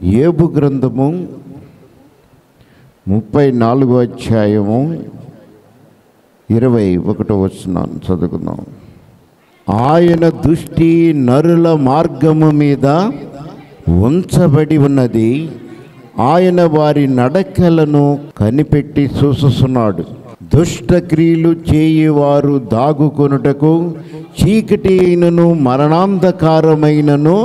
ఏబు గ్రంథము ముప్పై నాలుగో అధ్యాయము ఇరవై ఒకటో వస్తున్నాను చదువుకుందాం ఆయన దృష్టి నరుల మార్గము మీద ఉంచబడి ఉన్నది ఆయన వారి నడకలను కనిపెట్టి చూస్తున్నాడు దుష్ట క్రియలు చేయువారు దాగుకొనుటకు చీకటి అయినను మరణాంధకారమైనను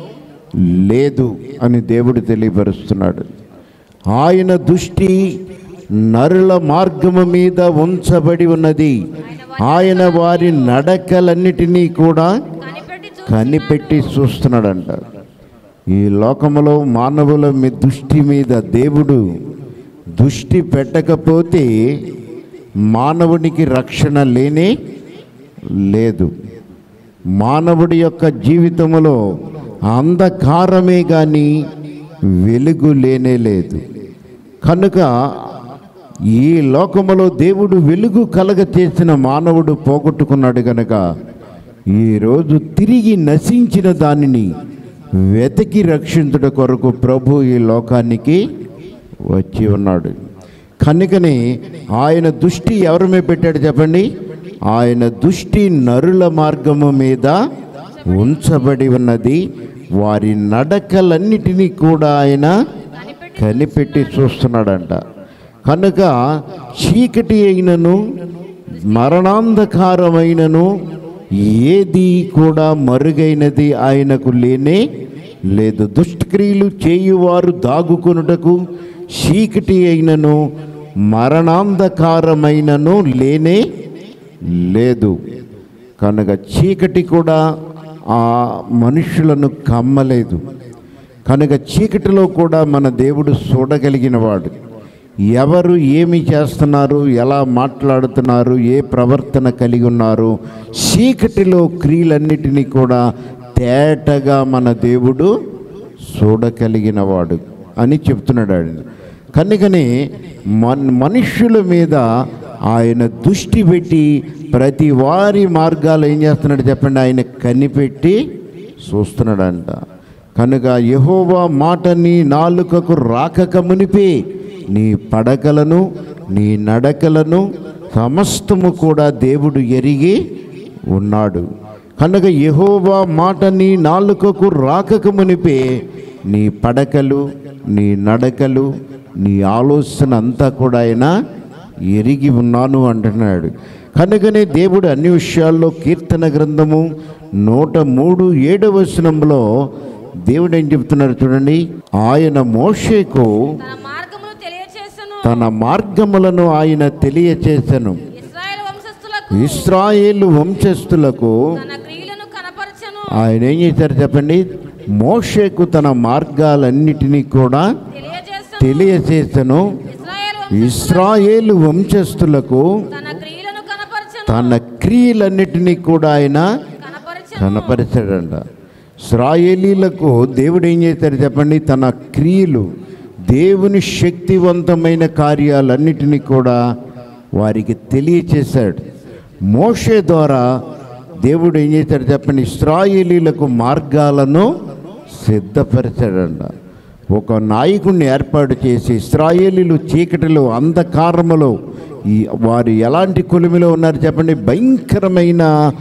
లేదు అని దేవుడు తెలియపరుస్తున్నాడు ఆయన దృష్టి నరుల మార్గము మీద ఉంచబడి ఉన్నది ఆయన వారి నడకలన్నిటినీ కూడా కనిపెట్టి చూ కనిపెట్టి చూస్తున్నాడంట ఈ లోకములో మానవుల మీ దృష్టి మీద దేవుడు దృష్టి పెట్టకపోతే మానవునికి రక్షణ లేనే లేదు మానవుడి యొక్క జీవితములో అంధకారమే కానీ వెలుగు లేనే లేదు కనుక ఈ లోకములో దేవుడు వెలుగు కలగ చేసిన మానవుడు పోగొట్టుకున్నాడు కనుక ఈరోజు తిరిగి నశించిన దానిని వెతికి రక్షించుట కొరకు ప్రభు ఈ లోకానికి వచ్చి ఉన్నాడు కనుకనే ఆయన దృష్టి ఎవరి మీద పెట్టాడు చెప్పండి ఆయన దృష్టి నరుల మార్గము మీద ఉంచబడి ఉన్నది వారి నడకలన్నిటినీ కూడా ఆయన కనిపెట్టి చూస్తున్నాడంట కనుక చీకటి అయినను మరణాంధకారమైనను ఏది కూడా మరుగైనది ఆయనకు లేనే లేదు దుష్క్రియలు చేయువారు దాగుకొనుటకు చీకటి అయినను మరణాంధకారమైనను లేనే లేదు కనుక చీకటి కూడా ఆ మనుషులను కమ్మలేదు కనుక చీకటిలో కూడా మన దేవుడు చూడగలిగిన వాడు ఎవరు ఏమి చేస్తున్నారు ఎలా మాట్లాడుతున్నారు ఏ ప్రవర్తన కలిగి ఉన్నారు చీకటిలో క్రియలన్నిటినీ కూడా తేటగా మన దేవుడు చూడగలిగిన వాడు అని చెప్తున్నాడు ఆయన కనుకనే మన్ మనుష్యుల మీద ఆయన దృష్టి పెట్టి ప్రతి వారి మార్గాలు ఏం చేస్తున్నాడు చెప్పండి ఆయన కనిపెట్టి చూస్తున్నాడంట కనుక యహోవా మాట నీ నాలుకకు రాకక మునిపే నీ పడకలను నీ నడకలను సమస్తము కూడా దేవుడు ఎరిగి ఉన్నాడు కనుక యహోవా మాట నీ నాలుకకు రాకక మునిపే నీ పడకలు నీ నడకలు నీ ఆలోచన అంతా కూడా ఆయన ఎరిగి ఉన్నాను అంటున్నాడు కనుకనే దేవుడు అన్ని విషయాల్లో కీర్తన గ్రంథము నూట మూడు ఏడవ వచనంలో దేవుడు ఏం చెప్తున్నారు చూడండి ఆయన మోషేకు తన మార్గమును తెలియచేసను తన మార్గములను ఆయన తెలియచేసను ఇస్రాయేల్ వంశస్థులకు ఇస్రాయేలు వంశస్థులకు తన క్రియలను కనపరచను ఆయన ఏం చేశారు చెప్పండి మోషేకు తన మార్గాలన్నిటినీ కూడా తెలియచేసను తెలియచేసను ఇస్రాయేల్ వంశ- ఇస్రాయేలు వంశస్థులకు తన క్రియలను కనపరచను తన క్రియలన్నిటినీ కూడా ఆయన కనపరచను కనపరిచాడంట ఇస్రాయేలీలకు దేవుడు ఏం చేశాడు చెప్పండి తన క్రియలు దేవుని శక్తివంతమైన కార్యాలన్నిటినీ కూడా వారికి తెలియచేశాడు మోషే ద్వారా దేవుడు ఏం చేశాడు చెప్పండి ఇస్రాయేలీలకు మార్గాలను సిద్ధపరిచాడంట ఒక నాయకుడిని ఏర్పాటు చేసి ఇస్రాయేలీలు చీకటిలో అంధకారములో ఈ వారు ఎలాంటి కొలిమిలో ఉన్నారు చెప్పండి భయంకరమైన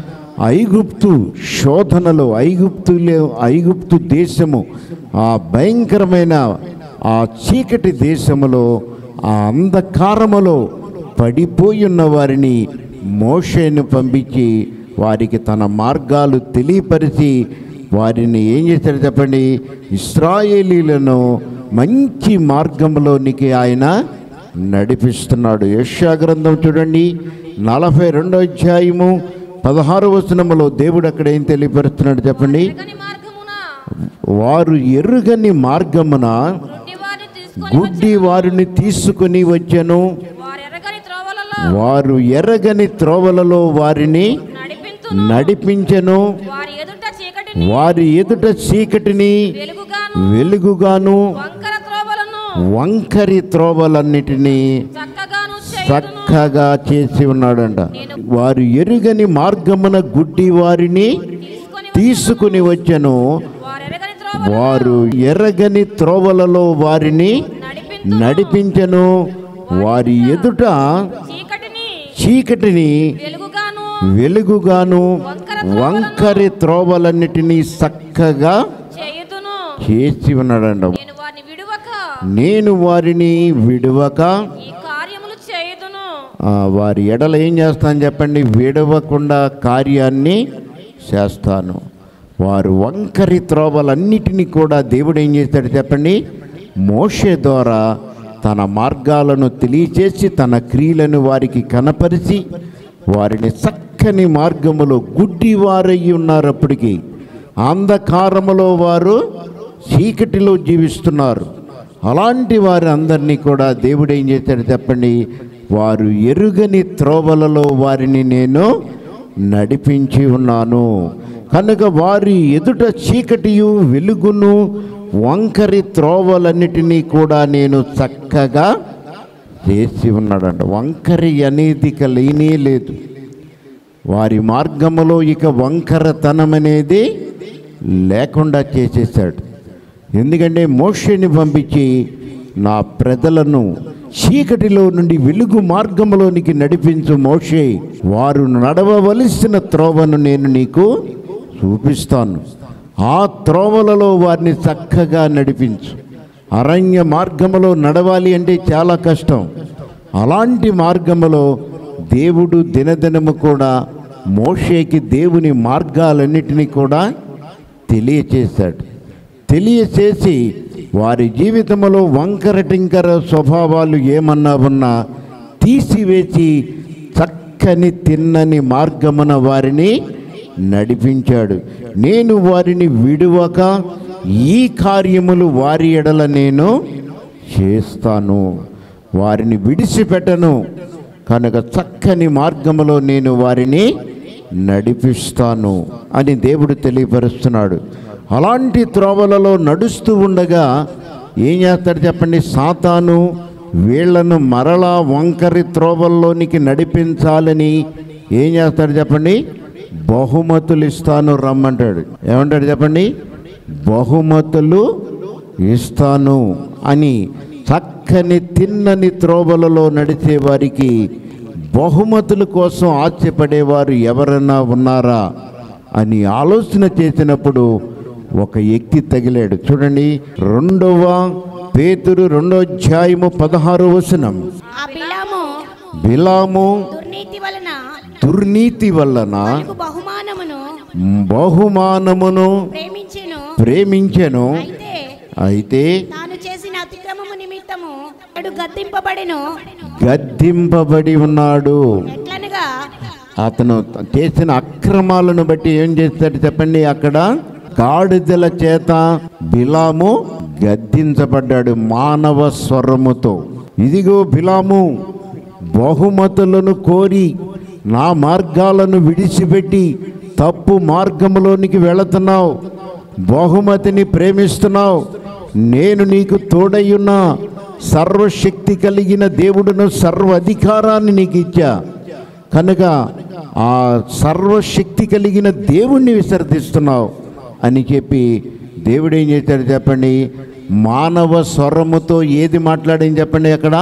ఐగుప్తు శోధనలో ఐగుప్తులో ఐగుప్తు దేశము ఆ భయంకరమైన ఆ చీకటి దేశములో ఆ అంధకారములో పడిపోయి ఉన్న వారిని మోషేను పంపించి వారికి తన మార్గాలు తెలియపరిచి వారిని ఏం చేశారు చెప్పండి ఇస్రాయేలీలను మంచి మార్గంలోనికి ఆయన నడిపిస్తున్నాడు యెషయా గ్రంథం చూడండి నలభై రెండో అధ్యాయము పదహారు వచనములో దేవుడు అక్కడ ఏం తెలియపరుస్తున్నాడు చెప్పండి ఎరగని మార్గమున వారు ఎరుగని మార్గమున గుడ్డి వారిని తీసుకొని గుడ్డి వారిని తీసుకుని వచ్చెను వారు ఎరగని త్రోవలలో వారు ఎరగని త్రోవలలో వారిని నడిపింతును నడిపించెను వారి ఎదుట చీకటిని వారి ఎదుట చీకటిని వెలుగుగాను వెలుగుగాను వంకర త్రోవలను వంకరి త్రోవలన్నిటినీ చక్కగాను చేయుదును చక్కగా చేసి ఉన్నాడంట వారు ఎరుగని మార్గమున గుడ్డి వారిని తీసుకొని తీసుకుని వచ్చెను వారు ఎరగని త్రోవలలో త్రోవలను వారు ఎరగని త్రోవలలో వారిని నడిపించు నడిపించను వారి ఎదుట చీకటిని చీకటిని వెలుగుగాను వెలుగుగాను వంకరి త్రోవలన్నిటినీ చక్కగా చేయుదును చేసి ఉన్నాడంట నేను వారిని విడువక నేను వారిని విడవక ఈ కార్యములు చేయుదును ఆ, వారి ఎడల ఏం చేస్తాను చెప్పండి విడవకుండా కార్యాన్ని చేస్తాను వారు వంకరి త్రోవలన్నిటినీ కూడా దేవుడు ఏం చేస్తాడు చెప్పండి మోషే ద్వారా తన మార్గాలను తెలియచేసి తన క్రియలను వారికి కనపరిచి వారిని చక్కని మార్గములో గుడ్డివారయ్యి ఉన్నారు అప్పటికి అంధకారములో వారు చీకటిలో జీవిస్తున్నారు అలాంటి వారి అందరినీ కూడా దేవుడు ఏం చేశాడు చెప్పండి వారు ఎరుగని త్రోవలలో వారిని నేను నడిపించి ఉన్నాను కనుక వారి ఎదుట చీకటియు వెలుగును వంకరి త్రోవలన్నిటినీ కూడా నేను చక్కగా చేసి ఉన్నాడంట వంకరి అనేది ఇక లేనే లేదు వారి మార్గములో ఇక వంకరతనం అనేది లేకుండా చేసేసాడు ఎందుకంటే మోషని పంపించి నా ప్రజలను చీకటిలో నుండి వెలుగు మార్గములోనికి నడిపించు మోషే వారు నడవవలసిన త్రోవను నేను నీకు చూపిస్తాను ఆ త్రోవలలో వారిని చక్కగా నడిపించు అరణ్య మార్గములో నడవాలి అంటే చాలా కష్టం అలాంటి మార్గములో దేవుడు దినదినము కూడా మోషేకి దేవుని మార్గాలన్నిటినీ కూడా తెలియచేశాడు తెలియచేసి వారి జీవితంలో వంకర టింకర స్వభావాలు ఏమన్నా ఉన్నా తీసివేసి చక్కని తిన్నని మార్గమున వారిని నడిపించాడు నేను వారిని విడువక ఈ కార్యములు వారి ఎడల నేను చేస్తాను వారిని విడిచిపెట్టను కనుక చక్కని మార్గములో నేను వారిని నడిపిస్తాను అని దేవుడు తెలియపరుస్తున్నాడు అలాంటి త్రోవలలో నడుస్తూ ఉండగా ఏం చేస్తాడు చెప్పండి సాతాను వీళ్లను మరలా వంకరి త్రోవల్లోనికి నడిపించాలని ఏం చేస్తాడు చెప్పండి బహుమతులు ఇస్తాను రమ్మంటాడు ఏమంటాడు చెప్పండి బహుమతులు ఇస్తాను అని చక్కని తిన్నని త్రోవలలో నడిచే వారికి బహుమతుల కోసం ఆశపడేవారు ఎవరన్నా ఉన్నారా అని ఆలోచన చేసినప్పుడు ఒక వ్యక్తి తగిలాడు చూడండి రెండవ పేతురు రెండో అధ్యాయము పదహారు వచనం ఆ బిలాము బిలాము దుర్నీతి వలన దుర్నీతి వలన తనకు బహుమానమును బహుమానమును ప్రేమించెను ప్రేమించెను అయితే అయితే తాను చేసిన అతిక్రమము నిమిత్తము అతడు గద్దింపబడెను గద్దింపబడి ఉన్నాడు ఎట్లనగా అతను చేసిన అక్రమాలను బట్టి ఏం చేస్తాడు చెప్పండి అక్కడ గాడిదల చేత బిలాము గద్దించబడ్డాడు మానవ స్వరముతో ఇదిగో బిలాము బహుమతులను కోరి నా మార్గాలను విడిచిపెట్టి తప్పు మార్గంలోనికి వెళుతున్నావు బహుమతిని ప్రేమిస్తున్నావు నేను నీకు తోడయ్యున్నా సర్వశక్తి కలిగిన దేవుడును సర్వ అధికారాన్ని నీకు ఇచ్చా కనుక ఆ సర్వశక్తి కలిగిన దేవుణ్ణి విసర్జిస్తున్నావు అని చెప్పి దేవుడు ఏం చేశాడు చెప్పండి మానవ స్వరముతో ఏది మాట్లాడింది చెప్పండి అక్కడ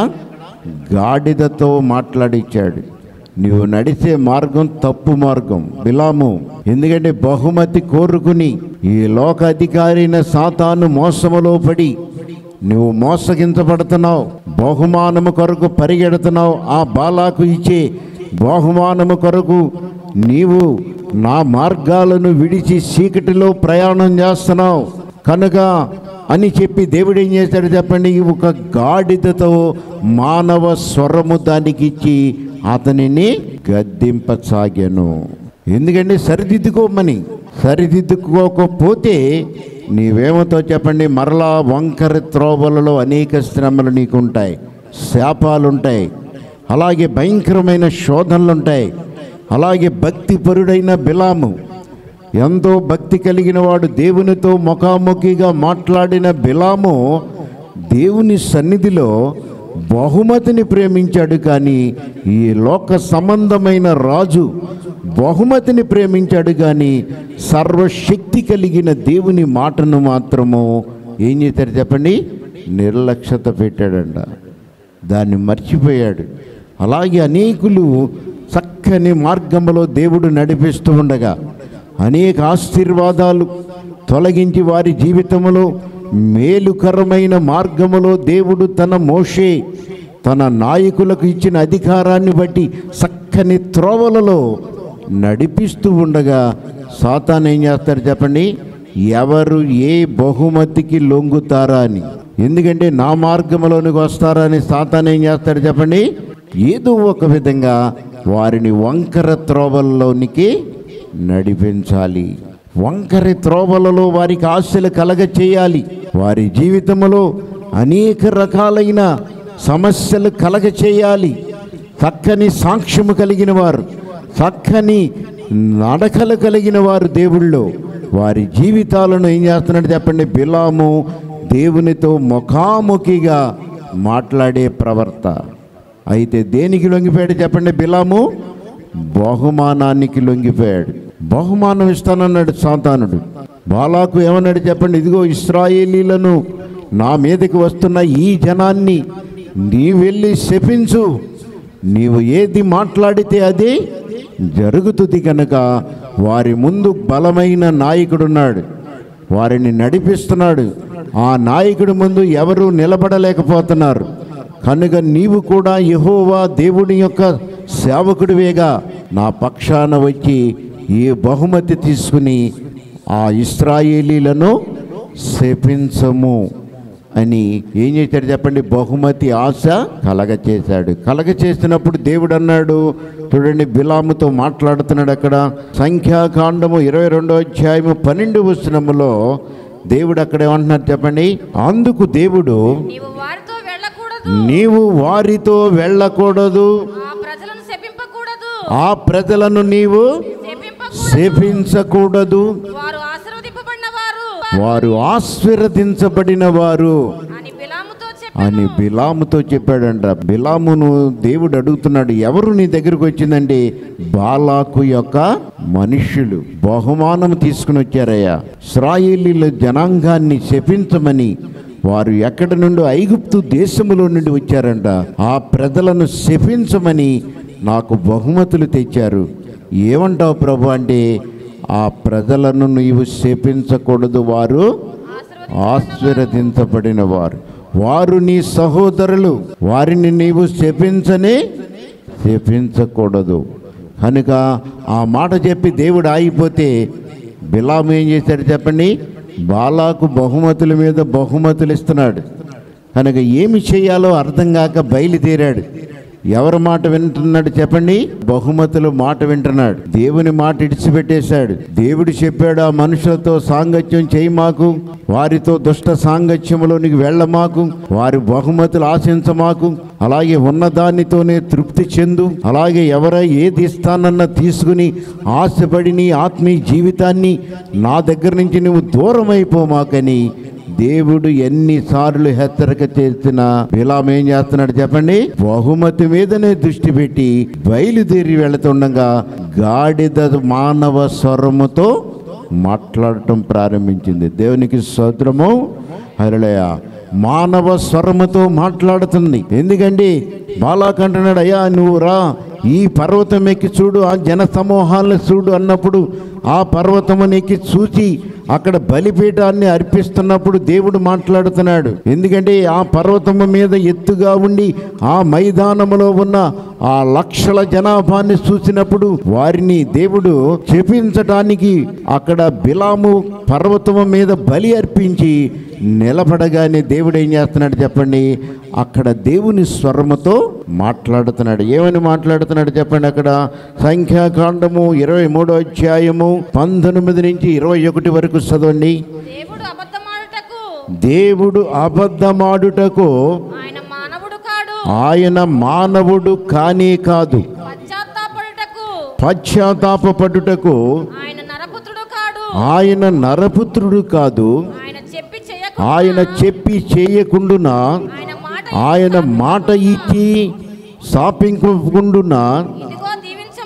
గాడిదతో మాట్లాడించాడు నువ్వు నడిచే మార్గం తప్పు మార్గం బిలాము ఎందుకంటే బహుమతి కోరుకుని ఈ లోక అధికారైన సాతాను మోసములో పడి నువ్వు మోసగించబడుతున్నావు బహుమానము కొరకు పరిగెడుతున్నావు ఆ బాలాకు ఇచ్చే బహుమానము కొరకు నీవు నా మార్గాలను విడిచి చీకటిలో ప్రయాణం చేస్తున్నావు కనుక అని చెప్పి దేవుడు ఏం చేశాడు చెప్పండి ఒక గాడిదతో మానవ స్వరము దానికి ఇచ్చి అతనిని గద్దింపసాగాను ఎందుకంటే సరిదిద్దుకోమని సరిదిద్దుకోకపోతే నీవేమతో చెప్పండి మరలా వంకర త్రోవలలో అనేక శ్రమలు నీకు ఉంటాయి శాపాలు ఉంటాయి అలాగే భయంకరమైన శోధనలు ఉంటాయి అలాగే భక్తిపరుడైన బిలాము ఎంతో భక్తి కలిగిన వాడు దేవునితో ముఖాముఖిగా మాట్లాడిన బిలాము దేవుని సన్నిధిలో బహుమతిని ప్రేమించాడు కానీ ఈ లోక సంబంధమైన రాజు బహుమతిని ప్రేమించాడు కానీ సర్వశక్తి కలిగిన దేవుని మాటను మాత్రము ఏం చేశారు చెప్పండి నిర్లక్ష్యత పెట్టాడంట దాన్ని మర్చిపోయాడు అలాగే అనేకులు చక్కని మార్గంలో దేవుడు నడిపిస్తూ ఉండగా అనేక ఆశీర్వాదాలు తొలగించి వారి జీవితంలో మేలుకరమైన మార్గములో దేవుడు తన మోషే తన నాయకులకు ఇచ్చిన అధికారాన్ని బట్టి చక్కని త్రోవలలో నడిపిస్తూ ఉండగా సాతాన్ ఏం చేస్తారు చెప్పండి ఎవరు ఏ బహుమతికి లొంగుతారా అని ఎందుకంటే నా మార్గంలోనికి వస్తారా అని సాతాన్ ఏం చేస్తాడు చెప్పండి ఏదో ఒక విధంగా వారిని వంకర త్రోవల్లోనికి నడిపించాలి వంకర త్రోవలలో వారికి ఆశలు కలగ చేయాలి వారి జీవితంలో అనేక రకాలైన సమస్యలు కలగ చేయాలి చక్కని సాక్ష్యము కలిగిన వారు చక్కని నడకలు కలిగిన వారు దేవుళ్ళు వారి జీవితాలను ఏం చేస్తున్నాడు చెప్పండి బిలాము దేవునితో ముఖాముఖిగా మాట్లాడే ప్రవర్త అయితే దేనికి లొంగిపోయాడు చెప్పండి బిలాము బహుమానానికి లొంగిపోయాడు బహుమానం ఇస్తానన్నాడు సాతానుడు బాలాకు ఏమన్నాడు చెప్పండి ఇదిగో ఇస్రాయేలీలను నా మీదకి వస్తున్న ఈ జనాన్ని నీ వెళ్ళి శపించు నీవు ఏది మాట్లాడితే అది జరుగుతుంది కనుక వారి ముందు బలమైన నాయకుడున్నాడు వారిని నడిపిస్తున్నాడు ఆ నాయకుడి ముందు ఎవరు నిలబడలేకపోతున్నారు కనుక నీవు కూడా యెహోవా దేవుని యొక్క సేవకుడివేగా నా పక్షాన వచ్చి ఈ బహుమతి తీసుకుని ఆ ఇస్రాయేలీలను శపించము అని ఏం చేశాడు చెప్పండి బహుమతి ఆశ కలగ చేశాడు కలగ చేసినప్పుడు దేవుడు అన్నాడు చూడండి బిలాముతో మాట్లాడుతున్నాడు అక్కడ సంఖ్యాకాండము ఇరవై రెండో అధ్యాయము పన్నెండు వచనములో దేవుడు అక్కడ ఏమంటున్నారు చెప్పండి అందుకు దేవుడు నీవు వారితో వెళ్ళకూడదు నీవు వారితో వెళ్ళకూడదు ఆ ప్రజలను శపింపకూడదు ఆ ప్రజలను నీవు శపింపకూడదు శపించకూడదు వారు ఆశీర్వదింపబడిన వారు వారు ఆశీర్వదించబడిన వారు అని బిలాముతో చెప్పి అని బిలాముతో చెప్పాడంట బిలామును దేవుడు అడుగుతున్నాడు ఎవరు నీ దగ్గరకు వచ్చిందంటే బాలాకు యొక్క మనుష్యులు బహుమానం తీసుకుని వచ్చారయ్యా ఇస్రాయేలీల జనాంగాన్ని శపించమని వారు ఎక్కడి నుండి ఐగుప్తు దేశములో నుండి వచ్చారంట ఆ ప్రజలను శపించమని నాకు బహుమతులు తెచ్చారు ఏమంటావు ప్రభు అంటే ఆ ప్రజలను నీవు శపించకూడదు వారు ఆశీర్వదించబడిన వారు వారు నీ సహోదరులు వారిని నీవు శపించనే శపించకూడదు కనుక ఆ మాట చెప్పి దేవుడు ఆగిపోతే బిలాం ఏం చేశాడు చెప్పండి బాలాకు బహుమతుల మీద బహుమతులు ఇస్తున్నాడు కనుక ఏమి చేయాలో అర్థం కాక బయలుదేరాడు ఎవరి మాట వింటున్నాడు చెప్పండి బహుమతులు మాట వింటున్నాడు దేవుని మాట ఇడిచిపెట్టేశాడు దేవుడు చెప్పాడు ఆ మనుషులతో సాంగత్యం చేయి మాకు వారితో దుష్ట సాంగత్యములోనికి వెళ్ళమాకు వారి బహుమతులు ఆశించమాకు అలాగే ఉన్నదానితోనే తృప్తి చెందు అలాగే ఎవరై ఏది ఇస్తానన్న తీసుకుని ఆశపడి నీ ఆత్మీయ జీవితాన్ని నా దగ్గర నుంచి నువ్వు దూరం అయిపోమాకని దేవుడు ఎన్నిసార్లు హెచ్చరిక చేసిన బిలాం ఏం చేస్తున్నాడు చెప్పండి బహుమతి మీదనే దృష్టి పెట్టి బయలుదేరి వెళుతుండగా గాడిద మానవ స్వరముతో మాట్లాడటం ప్రారంభించింది దేవునికి స్తోత్రము హరళయ మానవ స్వరముతో మాట్లాడుతుంది ఎందుకంటే బాలాకంటున్నాడు అయ్యా నువ్వు రా ఈ పర్వతం ఎక్కి చూడు ఆ జన సమూహాలను చూడు అన్నప్పుడు ఆ పర్వతమును ఎక్కి చూసి అక్కడ బలిపీఠాన్ని అర్పిస్తున్నప్పుడు దేవుడు మాట్లాడుతున్నాడు ఎందుకంటే ఆ పర్వతము మీద ఎత్తుగా ఉండి ఆ మైదానములో ఉన్న ఆ లక్షల జనాభాన్ని చూసినప్పుడు వారిని దేవుడు చెప్పించటానికి అక్కడ బిలాము పర్వతము మీద బలి అర్పించి నిలబడగానే దేవుడు ఏం చేస్తున్నాడు చెప్పండి అక్కడ దేవుని స్వరముతో మాట్లాడుతున్నాడు ఏమని మాట్లాడుతున్నాడు చెప్పండి అక్కడ సంఖ్యాకాండము ఇరవై మూడో అధ్యాయము పంతొమ్మిది నుంచి ఇరవై ఒకటి వరకు చదవండి దేవుడు అబద్ధమాడుటకు దేవుడు అబద్ధమాడుటకు ఆయన మానవుడు కాడు ఆయన మానవుడు కానే కాదు పశ్చాత్తాపడుటకు పశ్చాత్తాపడుటకు ఆయన నరపుత్రుడు కాడు ఆయన నరపుత్రుడు కాదు ఆయన చెప్పి చేయకుండా ఆయన చెప్పి చేయకుండునా ఆయన మాట ఆయన మాట ఇచ్చి శాపించకుండా ఇదిగో దీవించమని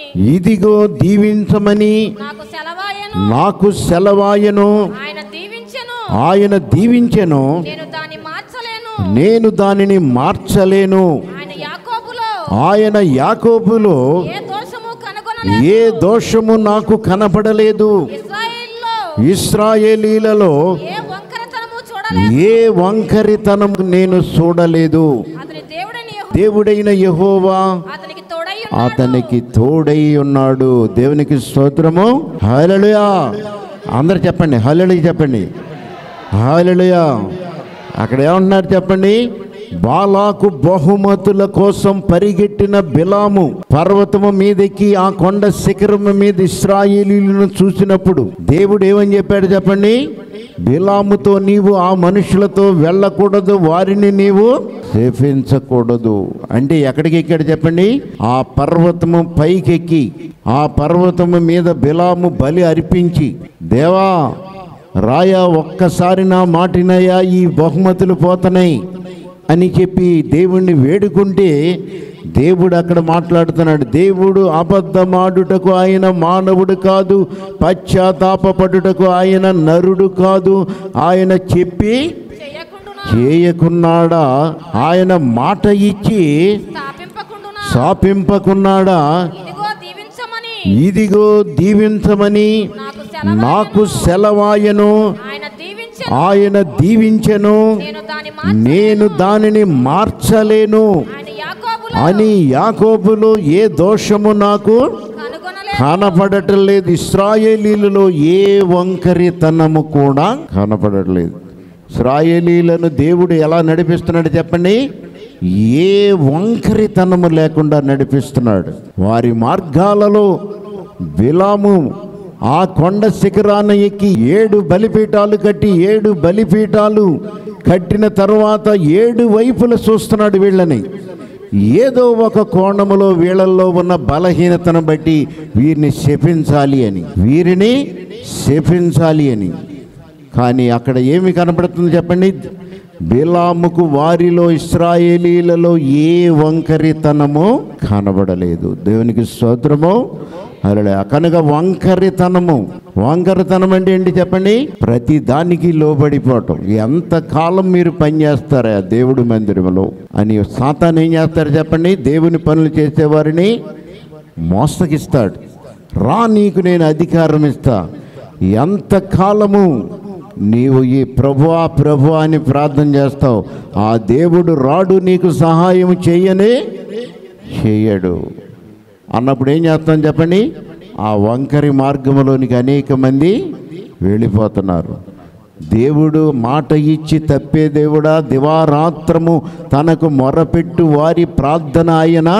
ఇదిగో దీవించమని నాకు సెలవాయను నాకు సెలవాయను ఆయన దీవించెను ఆయన దీవించెను నేను దాన్ని మార్చలేను నేను దానిని మార్చలేను ఆయన యాకోబులో ఆయన యాకోబులో ఏ దోషము కనుగొనలేదు ఏ దోషము నాకు కనపడలేదు ఇస్రాయేల్లో ఇస్రాయేలీలలో ఏ వంకరతనము చూడలేదు ఏ వంకరితనం నేను చూడలేదు అతని దేవుడని యెహోవా దేవుడైన యెహోవా అతనికి తోడై అతనికి తోడై ఉన్నాడు దేవునికి స్తోత్రము హల్లెలూయా అందరు చెప్పండి హల్లెలూయా చెప్పండి హల్లెలూయా అక్కడ ఏమంటున్నారు చెప్పండి బాలాకు బహుమతుల కోసం పరిగెట్టిన బిలాము పర్వతము మీదకి ఆ కొండ శిఖరము మీద ఇస్రాయేలీలను చూసినప్పుడు దేవుడు ఏమని చెప్పాడు చెప్పండి బిలాముతో నీవు ఆ మనుషులతో వెళ్ళకూడదు వారిని నీవు సేవించకూడదు అంటే ఎక్కడికి ఎక్కాడు చెప్పండి ఆ పర్వతము పైకెక్కి ఆ పర్వతము మీద బిలాము బలి అర్పించి దేవా రాయా ఒక్కసారి నా మాటినయా ఈ బహుమతులు పోతున్నాయి అని చెప్పి దేవుణ్ణి వేడుకుంటే దేవుడు అక్కడ మాట్లాడుతున్నాడు దేవుడు అబద్ధమాడుటకు ఆయన మానవుడు కాదు పశ్చాత్తాపడుటకు ఆయన నరుడు కాదు ఆయన చెప్పి చేయకుండునా చేయకున్నాడా ఆయన మాట ఇచ్చి స్థాపింపకుండునా శాపింపకున్నాడా ఇదిగో దీవించమని ఇదిగో దీవించమని నాకు సెలవు నాకు సెలవాయను ఆయన దీవించెను ఆయన దీవించెను నేను దాని నేను దానిని మార్చలేను ఆయన యాకోబులో అని యాకోబులో ఏ దోషము నాకు కనుగొనలేదు కనపడటం లేదు ఇస్రాయేలీలలో ఏ వంకరితనము కూడా కనపడట్లేదు ఇస్రాయేలీలను దేవుడు ఎలా నడిపిస్తున్నాడు చెప్పండి ఏ వంకరితనము లేకుండా నడిపిస్తున్నాడు వారి మార్గాలలో బిలాము ఆ కొండ శిఖరాన ఎక్కి ఏడు బలిపీఠాలు కట్టి ఏడు బలిపీఠాలు కట్టిన తర్వాత ఏడు వైపులు చూస్తున్నాడు వీళ్ళని ఏదో ఒక కోణములో వీళ్ళల్లో ఉన్న బలహీనతను బట్టి వీరిని శపించాలి అని వీరిని శపించాలి అని కానీ అక్కడ ఏమి కనపడుతుంది చెప్పండి బిలాముకు వారిలో ఇస్రాయేలీలలో ఏ వంకరితనము కనబడలేదు దేవునికి స్తోత్రము అలా కనుక వంకరితనము వంకరితనం అంటే ఏంటి చెప్పండి ప్రతి దానికి లోబడిపోవటం ఎంత కాలం మీరు పనిచేస్తారా దేవుడి మందిరంలో అని సాతాన్ ఏం చేస్తారు చెప్పండి దేవుని పనులు చేసేవారిని మోస్తకిస్తాడు రా నీకు నేను అధికారం ఇస్తా ఎంత కాలము నీవు ఈ ప్రభువా ప్రభు అని ప్రార్థన చేస్తావు ఆ దేవుడు రాడు నీకు సహాయం చేయనే చేయడు అన్నప్పుడు ఏం చేస్తాం చెప్పండి ఆ వంకరి మార్గంలోనికి అనేక మంది వెళ్ళిపోతున్నారు దేవుడు మాట ఇచ్చి తప్పే దేవుడా దివారాత్రము తనకు మొరపెట్టు వారి ప్రార్థన ఆయన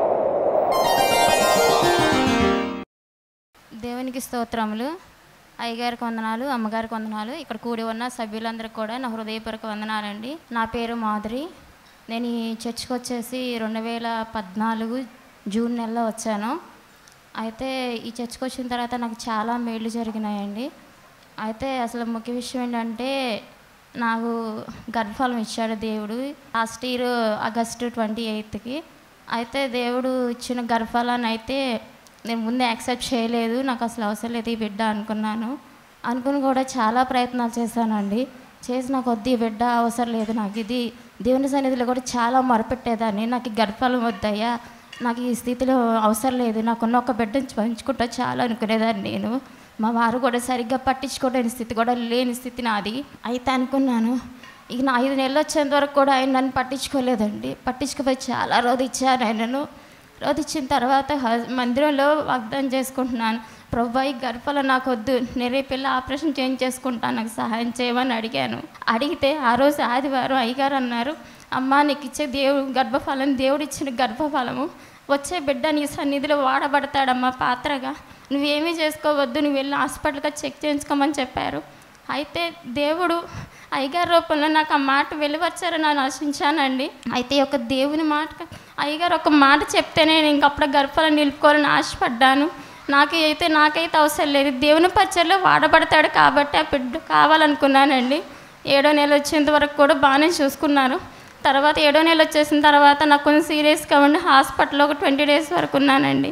దేవునికి స్తోత్రములు అయ్యగారికి వందనాలు అమ్మగారికి వందనాలు ఇక్కడ కూడి ఉన్న సభ్యులందరికీ కూడా నా హృదయపూర్వక వందనాలండి నా పేరు మాధురి నేను ఈ చర్చ్కి వచ్చేసి రెండు వేల పద్నాలుగు జూన్ నెలలో వచ్చాను అయితే ఈ చర్చ్కి వచ్చిన తర్వాత నాకు చాలా మేళ్ళు జరిగినాయండి అయితే అసలు ముఖ్య విషయం ఏంటంటే నాకు గర్భఫలం ఇచ్చాడు దేవుడు లాస్ట్ ఇయర్ ఆగస్టు ట్వంటీ ఎయిత్కి అయితే దేవుడు ఇచ్చిన గర్భఫలాన్ని అయితే నేను ముందే యాక్సెప్ట్ చేయలేదు నాకు అసలు అవసరం లేదు ఈ బిడ్డ అనుకున్నాను అనుకుని కూడా చాలా ప్రయత్నాలు చేశానండి చేసి నాకు వద్దు ఈ బిడ్డ అవసరం లేదు నాకు ఇది దేవుని సన్నిధిలో కూడా చాలా మొరపెట్టేదాన్ని నాకు ఈ గర్భఫలం వద్దయ్యా నాకు ఈ స్థితిలో అవసరం లేదు నాకున్న ఒక బిడ్డని పంచుకుంటా చాలా అనుకునేదాన్ని నేను మా వారు కూడా సరిగ్గా పట్టించుకోలేని స్థితి కూడా లేని స్థితి నాది అయితే అనుకున్నాను ఇక నా ఐదు నెలలు వచ్చేంత వరకు కూడా ఆయన నన్ను పట్టించుకోలేదండి పట్టించుకుపోయి చాలా రోజు ఇచ్చాను ఆయనను రోజు ఇచ్చిన తర్వాత హస్- మందిరంలో వాగ్దానం చేసుకుంటున్నాను ప్రభా ఈ గర్భఫలం నాకు వద్దు నేను రేపు వెళ్ళి ఆపరేషన్ చేంజ్ చేసుకుంటాను నాకు సహాయం చేయమని అడిగాను అడిగితే ఆ రోజు ఆదివారం అయ్యగారు అన్నారు అమ్మా నీకు ఇచ్చే దేవుడు గర్భఫలం దేవుడు ఇచ్చిన గర్భఫలము వచ్చే బిడ్డ నీ సన్నిధిలో వాడబడతాడమ్మా పాత్రగా నువ్వేమీ చేసుకోవద్దు నువ్వు వెళ్ళి హాస్పిటల్గా చెక్ చేయించుకోమని చెప్పారు అయితే దేవుడు అయ్యగారి రూపంలో నాకు ఆ మాట వెలువచ్చారని నేను ఆశించానండి అయితే ఈ యొక్క దేవుని మాట అయ్యగారు ఒక మాట చెప్తేనే నేను ఇంకప్పుడు గర్భఫలం నిలుపుకోవాలని ఆశపడ్డాను నాకు అయితే నాకైతే అవసరం లేదు దేవుని పచ్చల్లో వాడబడతాడు కాబట్టి ఆ బిడ్డ కావాలనుకున్నానండి ఏడో నెల వచ్చేంత వరకు కూడా బాగానే చూసుకున్నారు తర్వాత ఏడో నెల వచ్చేసిన తర్వాత నాకు కొంచెం సీరియస్గా ఉండి హాస్పిటల్లో ఒక ట్వంటీ డేస్ వరకు ఉన్నానండి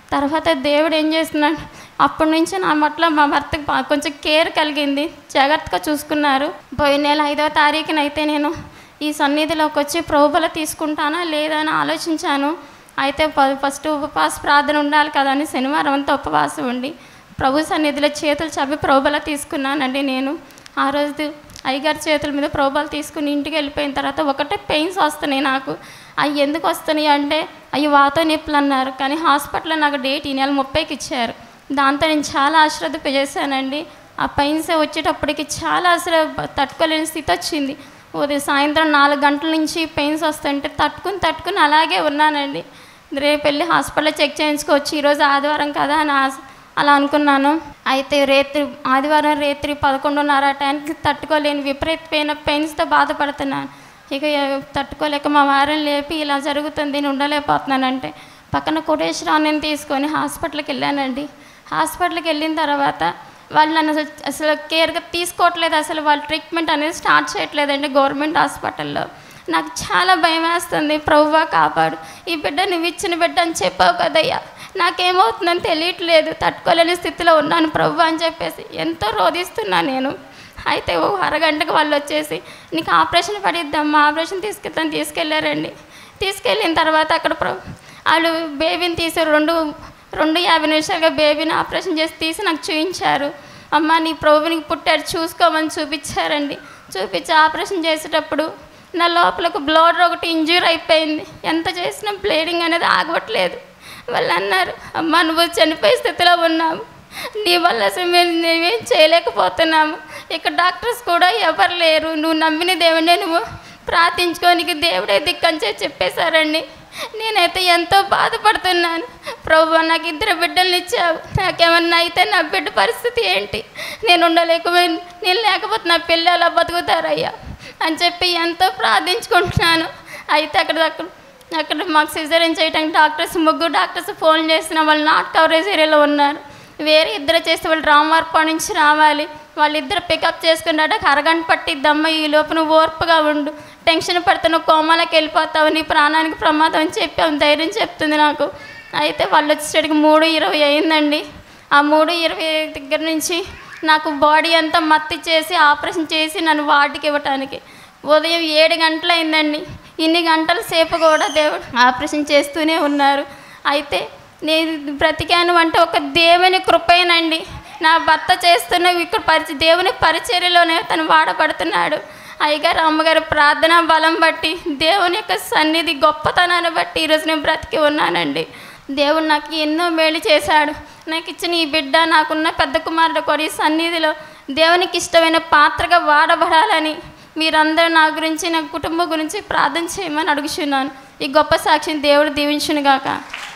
తర్వాత దేవుడు ఏం చేస్తున్నాడు అప్పటి నుంచి నా పట్ల మా భర్తకు బా- కొంచెం కేర్ కలిగింది జాగ్రత్తగా చూసుకున్నారు పోయిన నెల ఐదవ తారీఖున అయితే నేను ఈ సన్నిధిలోకి వచ్చి ప్రభుబల తీసుకుంటానా లేదా అని ఆలోచించాను అయితే ప- ఫస్ట్ ఉపవాస ప్రార్థన ఉండాలి కదా అని శనివారం అంతా ఉపవాసం ఉండి ప్రభు సన్నిధిలో చేతులు చవి ప్రోబల తీసుకున్నానండి నేను ఆ రోజు అయ్యగారి చేతుల మీద ప్రోబాలు తీసుకుని ఇంటికి వెళ్ళిపోయిన తర్వాత ఒకటే పెయిన్స్ వస్తున్నాయి నాకు అవి ఎందుకు వస్తున్నాయి అంటే అవి వాత నొప్పులు అన్నారు కానీ హాస్పిటల్లో నాకు డేట్ ఈ నెల ముప్పైకి ఇచ్చారు దాంతో నేను చాలా అశ్రద్ధ చేశానండి ఆ పెయిన్స్ వచ్చేటప్పటికి చాలా అసలు తట్టుకోలేని స్థితి వచ్చింది ఉదయం సాయంత్రం నాలుగు గంటల నుంచి పెయిన్స్ వస్తుంటే తట్టుకుని తట్టుకుని అలాగే ఉన్నానండి రేపు వెళ్ళి హాస్పిటల్లో చెక్ చేయించుకోవచ్చు ఈరోజు ఆదివారం కదా అని ఆశ అలా అనుకున్నాను అయితే రేత్రి ఆదివారం రేత్రి పదకొండున్నర టైంకి తట్టుకోలేని విపరీతమైన పెయిన్స్తో బాధపడుతున్నాను ఇక ఎ- తట్టుకోలేక మా వారిని లేపి ఇలా జరుగుతుంది నేను ఉండలేకపోతున్నానంటే పక్కన కోటేశ్వరాన్ని తీసుకొని హాస్పిటల్కి వెళ్ళానండి హాస్పిటల్కి వెళ్ళిన తర్వాత వాళ్ళు నన్ను అసలు అసలు కేర్గా తీసుకోవట్లేదు అసలు వాళ్ళు ట్రీట్మెంట్ అనేది స్టార్ట్ చేయట్లేదండి గవర్నమెంట్ హాస్పిటల్లో నాకు చాలా భయం వేస్తుంది ప్రభువా కాపాడు ఈ బిడ్డ నువ్వు ఇచ్చిన బిడ్డ అని చెప్పావు కదయ్యా నాకేమవుతుందని తెలియట్లేదు తట్టుకోలేని స్థితిలో ఉన్నాను ప్రభు అని చెప్పేసి ఎంతో రోధిస్తున్నాను నేను అయితే ఓ అరగంటకు వాళ్ళు వచ్చేసి నీకు ఆపరేషన్ పడిద్దామా ఆపరేషన్ తీసుకెళ్తాను తీసుకెళ్ళారండి తీసుకెళ్ళిన తర్వాత అక్కడ ప్ర- వాళ్ళు బేబీని తీసి రెండు రెండు యాభై నిమిషాలుగా బేబీని ఆపరేషన్ చేసి తీసి నాకు చూపించారు అమ్మ నీ ప్రభునికి పుట్టాడు చూసుకోమని చూపించారండి చూపించి ఆపరేషన్ చేసేటప్పుడు నా లోపలకు బ్లడ్ ఒకటి ఇంజ్యూర్ అయిపోయింది ఎంత చేసినా బ్లీడింగ్ అనేది ఆగవట్లేదు వాళ్ళు అన్నారు అమ్మ నువ్వు చనిపోయే స్థితిలో ఉన్నావు నీ వల్ల అసలు మేము మేమేం చేయలేకపోతున్నాము ఇక్కడ డాక్టర్స్ కూడా ఎవరు లేరు నువ్వు నమ్మిన దేవుడే నువ్వు ప్రార్థించుకోనికి దేవుడే దిక్కని చెప్పి చెప్పేశారండి నేనైతే ఎంతో బాధపడుతున్నాను ప్రభు నాకు ఇద్దరు బిడ్డల్ని ఇచ్చావు నాకేమన్నా అయితే నా బిడ్డ పరిస్థితి ఏంటి నేను ఉండలేకపోయిన నేను లేకపోతే నా పిల్లలు ఎలా బతుకుతారయ్యా అని చెప్పి ఎంతో ప్రార్థించుకుంటున్నాను అయితే అక్కడ అక్కడ అక్కడ మాకు సిజరీన్ చేయడానికి డాక్టర్స్ ముగ్గురు డాక్టర్స్ ఫోన్ చేసిన వాళ్ళు నాట్ కవరేజ్ ఏరియాలో ఉన్నారు వేరే ఇద్దరు చేస్తే వాళ్ళు రామవార్ప నుంచి రావాలి వాళ్ళిద్దరు పికప్ చేసుకున్నాక అరగంట పట్టిద్దమ్మ ఈ లోపు నువ్వు ఓర్పుగా ఉండు టెన్షన్ పడితే నువ్వు కోమాలకు వెళ్ళిపోతావు నీ ప్రాణానికి ప్రమాదం అని చెప్పి ఆమె ధైర్యం చెప్తుంది నాకు అయితే వాళ్ళు వచ్చేసరికి మూడు ఇరవై అయిందండి ఆ మూడు ఇరవై దగ్గర నుంచి నాకు బాడీ అంతా మత్తి చేసి ఆపరేషన్ చేసి నన్ను వాటికి ఇవ్వటానికి ఉదయం ఏడు గంటలు అయిందండి ఇన్ని గంటల సేపు కూడా దేవుడు ఆపరేషన్ చేస్తూనే ఉన్నారు అయితే నేను బ్రతికాను అంటే ఒక దేవుని కృపేనండి నా భర్త చేస్తున్న ఇక్కడ పరిచ దేవుని పరిచర్యలోనే తను వాడబడుతున్నాడు అయ్యగారు అమ్మగారు ప్రార్థనా బలం బట్టి దేవుని యొక్క సన్నిధి గొప్పతనాన్ని బట్టి ఈరోజు నేను బ్రతికి ఉన్నానండి దేవుడు నాకు ఎన్నో మేలు చేశాడు నాకు ఇచ్చిన ఈ బిడ్డ నాకున్న పెద్ద కుమారుడు కూడా ఈ సన్నిధిలో దేవునికి ఇష్టమైన పాత్రగా వాడబడాలని మీరందరూ నా గురించి నా కుటుంబం గురించి ప్రార్థన చేయమని అడుగుచున్నాను ఈ గొప్ప సాక్షిని దేవుడు దీవించునుగాక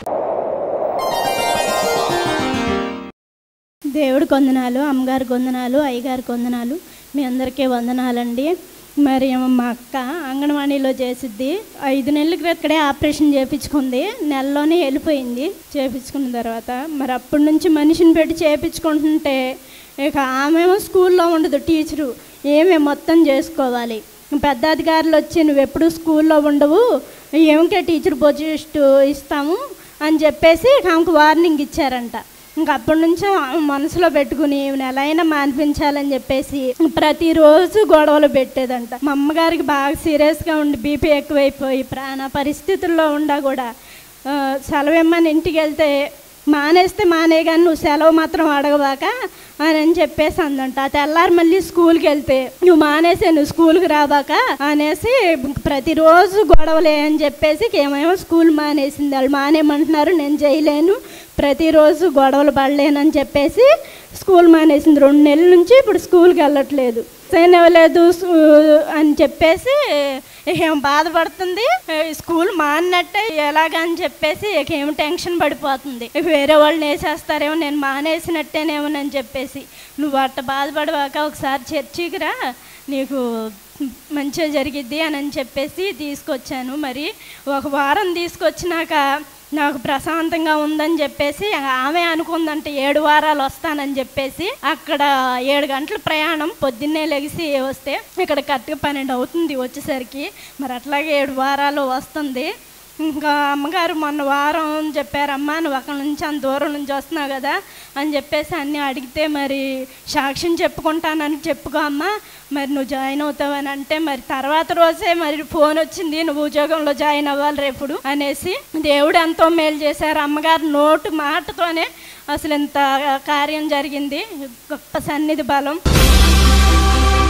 దేవుడికి వందనాలు అమ్మగారికి వందనాలు అయ్యగారికి వందనాలు మీ అందరికీ వందనాలండి మరి ఏమో మా అక్క అంగన్వాడీలో చేసిద్ది ఐదు నెలల క్రితడే ఆపరేషన్ చేయించుకుంది నెలలోనే వెళ్ళిపోయింది చేయించుకున్న తర్వాత మరి అప్పటి నుంచి మనిషిని పెట్టి చేయించుకుంటుంటే ఇక ఆమెమో స్కూల్లో ఉండదు టీచరు ఏమే మొత్తం చేసుకోవాలి పెద్ద అధికారులు వచ్చి నువ్వు ఎప్పుడు స్కూల్లో ఉండవు ఏమికే టీచర్ పోస్ట్ ఇస్తాము అని చెప్పేసి ఆమెకు వార్నింగ్ ఇచ్చారంట ఇంక అప్పటి నుంచి ఆమె మనసులో పెట్టుకుని ఈమెను ఎలా అయినా మాన్పించాలని చెప్పేసి ప్రతిరోజు గొడవలు పెట్టేదంట మా అమ్మగారికి బాగా సీరియస్గా ఉండి బీపీ ఎక్కువైపోయి ప్రాణ పరిస్థితుల్లో ఉండా కూడా ఆ, సెలవు ఇమ్మని ఇంటికి వెళ్తే మానేస్తే మానే కానీ నువ్వు సెలవు మాత్రం అడగబాక అని అని చెప్పేసి అందంట ఆ తెల్లారి మళ్ళీ స్కూల్కి వెళ్తే నువ్వు మానేసే నువ్వు స్కూల్కి రాబాక అనేసి ప్రతిరోజు గొడవలే అని చెప్పేసి ఏమేమో స్కూల్ మానేసింది వాళ్ళు మానేయమంటున్నారు నేను చేయలేను ప్రతిరోజు గొడవలు పడలేనని చెప్పేసి స్కూల్ మానేసింది రెండు నెలల నుంచి ఇప్పుడు స్కూల్కి వెళ్ళట్లేదు సైన్ ఇవ్వలేదు సు- అని చెప్పేసి ఇక ఏం బాధపడుతుంది ఏ, స్కూల్ మానట్టే ఎలాగని చెప్పేసి ఇక ఏం టెన్షన్ పడిపోతుంది ఇక వేరే వాళ్ళని వేసేస్తారేమో నేను మానేసినట్టేనేమోనని చెప్పేసి నువ్వు అట్ట బాధపడవాక ఒకసారి చర్చికి రా నీకు మంచిగా జరిగిద్ది అని అని చెప్పేసి తీసుకొచ్చాను మరి ఒక వారం తీసుకొచ్చినాక నాకు ప్రశాంతంగా ఉందని చెప్పేసి ఆమె అనుకుందంటే ఏడు వారాలు వస్తానని చెప్పేసి అక్కడ ఏడు గంటల ప్రయాణం పొద్దున్నే లెగిసి వస్తే ఇక్కడ కరెక్ట్గా పన్నెండు అవుతుంది వచ్చేసరికి మరి అట్లాగే ఏడు వారాలు వస్తుంది ఇంకా అమ్మగారు మొన్న వారం చెప్పారమ్మా నువ్వు అక్కడ నుంచి అంత దూరం నుంచి వస్తున్నావు కదా అని చెప్పేసి అన్నీ అడిగితే మరి సాక్ష్యం చెప్పుకుంటానని చెప్పుకో అమ్మా మరి నువ్వు జాయిన్ అవుతావని అంటే మరి తర్వాత రోజే మరి ఫోన్ వచ్చింది నువ్వు ఉద్యోగంలో జాయిన్ అవ్వాలి రేపుడు అనేసి దేవుడు ఎంతో మేలు చేశారు అమ్మగారు నోటు మాటతోనే అసలు ఇంత కార్యం జరిగింది గొప్ప సన్నిధి బలం